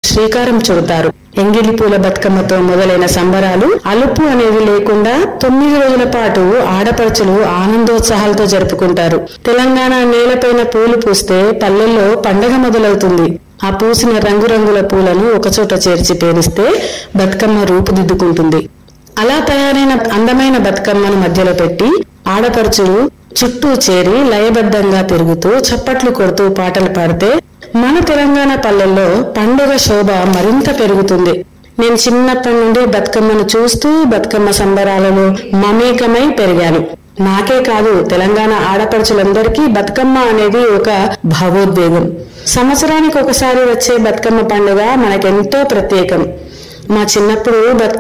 శ్రీకారం చుడతారు ఎంగిలి పూల బతుకమ్మతో మొదలైన సంబరాలు అలుపు అనేది లేకుండా తొమ్మిది రోజుల పాటు ఆడపడుచులు ఆనందోత్సాహాలతో జరుపుకుంటారు తెలంగాణ నేలపైన పూలు పూస్తే పల్లెల్లో పండగ మొదలవుతుంది ఆ పూసిన రంగురంగుల పూలను ఒకచోట చేర్చి పేరిస్తే బతుకమ్మ రూపుదిద్దుకుంటుంది అలా తయారైన అందమైన బతుకమ్మను మధ్యలో పెట్టి ఆడపడుచులు చుట్టూ చేరి లయబద్ధంగా తిరుగుతూ చప్పట్లు కొడుతూ పాటలు పాడితే మన తెలంగాణ పల్లెల్లో పండుగ శోభ మరింత పెరుగుతుంది నేను చిన్నప్పటి నుండి బతుకమ్మను చూస్తూ బతుకమ్మ సంబరాలలో మమేకమై పెరిగాను నాకే కాదు తెలంగాణ ఆడపడుచులందరికీ బతుకమ్మ అనేది ఒక భావోద్వేగం సంవత్సరానికి ఒకసారి వచ్చే బతుకమ్మ పండుగ మనకెంతో ప్రత్యేకం మా చిన్నప్పుడు బతుకమ్మ